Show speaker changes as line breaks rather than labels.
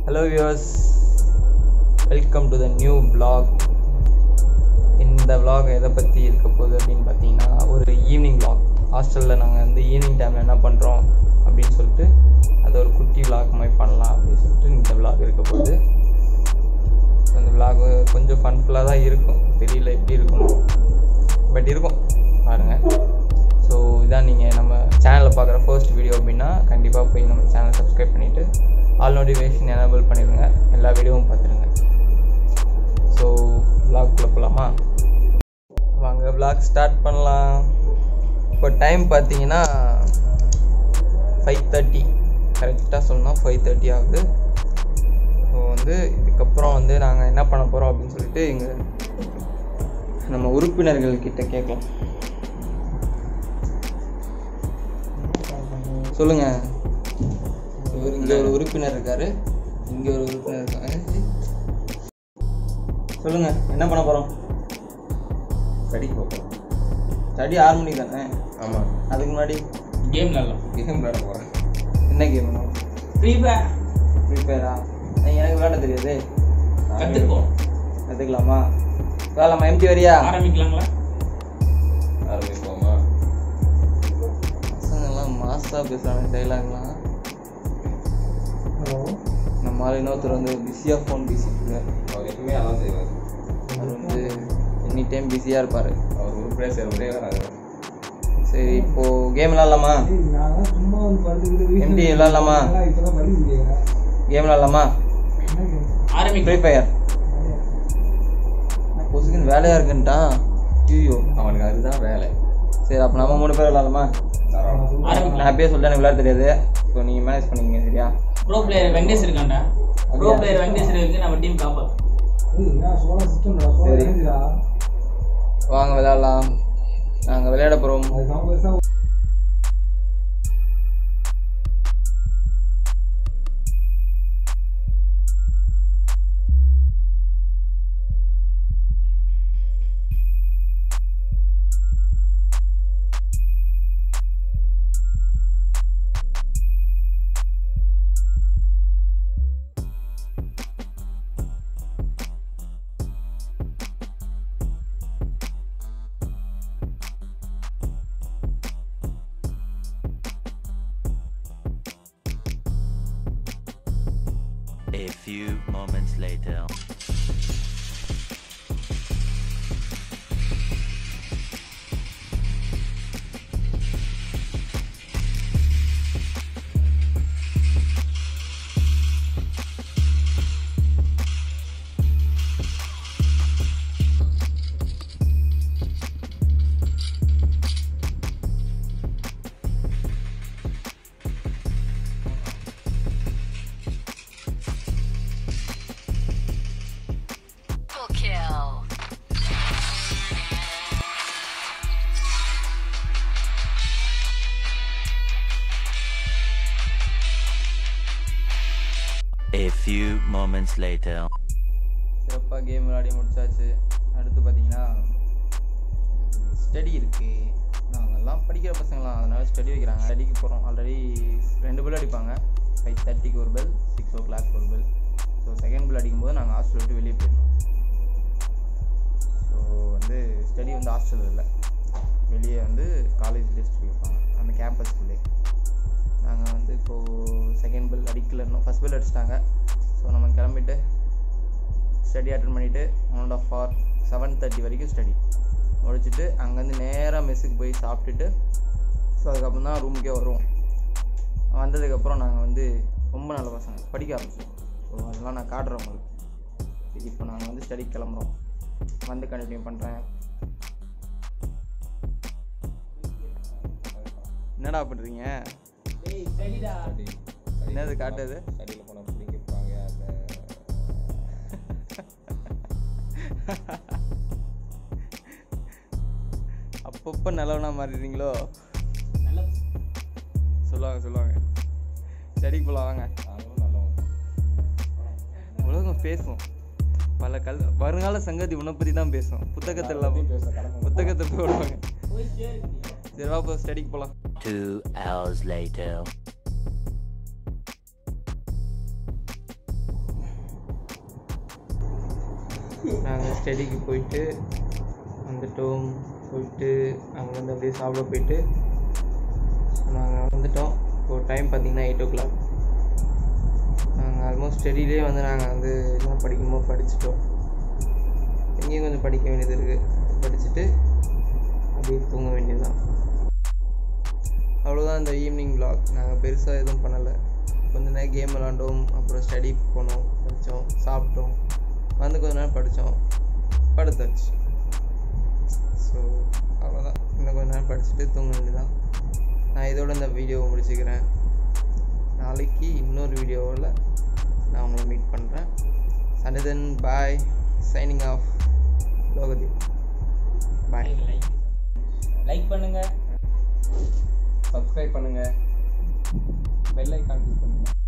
Hello viewers welcome to the new vlog இந்த vlog எதை பற்றி இருக்க போகுது அப்படின்னு பார்த்தீங்கன்னா ஒரு ஈவினிங் vlog ஹாஸ்டலில் நாங்கள் வந்து ஈவினிங் டைமில் என்ன பண்ணுறோம் அப்படின்னு சொல்லிட்டு அதை ஒரு குட்டி vlog மாதிரி பண்ணலாம் அப்படின்னு சொல்லிட்டு இந்த vlog இருக்க போகுது அந்த vlog கொஞ்சம் ஃபன்ஃபுல்லாக தான் இருக்கும் தெரியல எப்படி இருக்கும் பட் இருக்கும் பாருங்கள் ஸோ இதான் நீங்கள் நம்ம சேனலில் பார்க்குற ஃபர்ஸ்ட் வீடியோ அப்படின்னா கண்டிப்பாக போய் நம்ம சேனலை சப்ஸ்கிரைப் பண்ணிவிட்டு ஆல் நோட்டிஃபிகேஷன் எனேபிள் பண்ணிடுங்க எல்லா வீடியோவும் பார்த்துருங்க ஸோ விளாக்குள்ளே போகலாமா வாங்க vlog ஸ்டார்ட் பண்ணலாம் இப்போ டைம் பார்த்தீங்கன்னா ஃபைவ் தேர்ட்டி கரெக்டாக சொன்னால் ஃபைவ் தேர்ட்டி ஆகுது ஸோ வந்து இதுக்கப்புறம் வந்து நாங்கள் என்ன பண்ண போகிறோம் அப்படின்னு சொல்லிட்டு இங்கே நம்ம உறுப்பினர்கள் கிட்ட கேட்கலாம் சொல்லுங்க இவர் இங்க ஒரு உறுப்பினர் இருக்காரு இங்க ஒரு உறுப்பினர் இருக்காங்க சொல்லுங்க என்ன பண்ண போறோம்
ஸ்டடிக்கு போகிறோம்
ஸ்டடி ஆறு மணிக்கு தானே
ஆமாம்
அதுக்கு முன்னாடி
கேம் விளாடலாம்
கேம் விளையாட போகிறேன்
என்ன கேம்
ஃப்ரீ ஃபயர்
ஃப்ரீ ஃபயரா எனக்கு விளையாட தெரியாது
கற்றுக்கோ
கற்றுக்கலாமா விளையாடலாமா எம்டி வரியா
ஆரம்பிக்கலாங்களா
ஆரம்பிப்போமா
பசங்கெல்லாம் மாஸாக பேசுகிறாங்க டைலாக்லாம் நம்ம ஆள் இன்னொருத்தர் வந்து பிஸியாக ஃபோன் பேசிட்டு இருக்காரு
அவர் எப்பவுமே அதான் செய்வார்
அவர் வந்து எனி டைம் பிஸியாக இருப்பார்
அவர் உருப்படியாக செய்கிறவரே வராது
சரி இப்போது கேம் விளாட்லாமா எம்டி விளாட்லாமா கேம் விளாட்லாமா ஃப்ரீ
ஆரம்பிக்கலாம்
ஃபயர் பொசுக்குன்னு வேலையாக இருக்குன்ட்டான் ஐயோ
அவனுக்கு அதுதான் வேலை
சரி அப்போ நம்ம மூணு பேர் விளாட்லாமா
தாராளம்.
நான்
ஆரம்பிக்கலாம்
அப்பயே சொல்லிட்டேன் எனக்கு விளையாட தெரியாது ஸோ நீங்கள் மேனேஜ் பண்ணிக்கங்க சரியா
ப்ரோ பிளேயர் வெங்கடேஷ் இருக்காண்டா ப்ரோ
அப்படியா?
பிளேயர் வெங்கடேஷ் இருக்கு நம்ம டீம் காப்பா
சரி வாங்க விளையாடலாம் நாங்கள் விளையாட போகிறோம்
A few moments later.
kill.
A few moments later.
சிறப்பாக கேம் விளையாடி முடிச்சாச்சு அடுத்து பார்த்தீங்கன்னா ஸ்டடி இருக்குது நாங்கள்லாம் படிக்கிற பசங்களாம் அதனால ஸ்டடி வைக்கிறாங்க ஸ்டடிக்கு போகிறோம் ஆல்ரெடி ரெண்டு பெல் அடிப்பாங்க ஃபைவ் தேர்ட்டிக்கு ஒரு பெல் சிக்ஸ் ஓ கிளாக் ஒரு பெல் ஸோ செகண்ட் பெல் அடிக்கும்போது நாங்கள் ஹாஸ்டல் விட்டு வெளியே போயிடணும் ஸோ வந்து ஸ்டடி வந்து ஹாஸ்டல் இல்லை வெளியே வந்து காலேஜ் டெஸ்ட் வைப்பாங்க அந்த கேம்பஸ்குள்ளே நாங்கள் வந்து இப்போது செகண்ட் பெல் அடிக்கல இன்னும் ஃபஸ்ட் பெல் அடிச்சிட்டாங்க ஸோ நம்ம கிளம்பிட்டு ஸ்டடி அட்டன் பண்ணிவிட்டு one and half hour seven thirty வரைக்கும் ஸ்டடி முடிச்சுட்டு அங்கேருந்து நேராக மெஸ்ஸுக்கு போய் சாப்பிட்டுட்டு ஸோ அதுக்கப்புறம் தான் ரூமுக்கே வருவோம் வந்ததுக்கப்புறம் நாங்கள் வந்து ரொம்ப நல்ல பசங்க படிக்க ஆரம்பிச்சோம் ஸோ அதெல்லாம் நான் காட்டுறேன் உங்களுக்கு சரி இப்போ நாங்கள் வந்து ஸ்டடி கிளம்புறோம் வந்து கண்டினியூ பண்ணுறேன் என்னடா பண்ணுறீங்க
டேய் ஸ்டடிடா
ஸ்டடி
என்னது காட்டுது?
ஸ்டடியில் போனால் பிடிங்கிருப்பாங்க அந்த
அப்பப்போ நல்லவனா மாறிடுறீங்களோ
நல்ல
சொல்லுவாங்க சொல்லுவாங்க ஸ்டடிக்கு போகலாம் வாங்க
நாங்களும் நல்லவங்க
உலகம் பேசும் பல கல் வருங்கால சங்கதி உன்னை பற்றி தான் பேசும் புத்தகத்தில்
எல்லாத்தையும் பேச கடமை
புத்தகத்தை போடுவாங்க
போயிட்டே இருக்கு
சரி வா இப்போ ஸ்டடிக்கு போகலாம்
Two hours later.
நாங்கள் ஸ்டடிக்கு போயிட்டு வந்துட்டோம் போயிட்டு அங்கேருந்து அப்படியே சாப்பிட போயிட்டு நாங்கள் வந்துட்டோம் இப்போ டைம் பார்த்தீங்கன்னா எயிட் ஓ கிளாக் நாங்கள் ஆல்மோஸ்ட் ஸ்டடியிலே வந்து நாங்கள் வந்து என்ன படிக்கணுமோ படிச்சிட்டோம் எங்கேயும் கொஞ்சம் படிக்க வேண்டியது இருக்குது படிச்சுட்டு அப்படியே தூங்க வேண்டியதுதான் அவ்வளோதான் இந்த ஈவினிங் vlog நாங்கள் பெருசாக எதுவும் பண்ணலை கொஞ்ச நேரம் கேம் விளாண்டோம் அப்புறம் ஸ்டடி போனோம் படித்தோம் சாப்பிட்டோம் வந்து கொஞ்ச நேரம் படித்தோம் படுத்தாச்சு ஸோ அவ்வளோதான் இன்னும் கொஞ்ச நேரம் படிச்சுட்டு தூங்க வேண்டியதான் நான் இதோட இந்த வீடியோவை முடிச்சுக்கிறேன் நாளைக்கு இன்னொரு வீடியோவில் நான் உங்களை மீட் பண்ணுறேன் Sanithan bye signing off Lokadeep bye
like like பண்ணுங்க
சப்ஸ்கிரைப் பண்ணுங்க பெல் ஐக்கான் கிளிக் பண்ணுங்க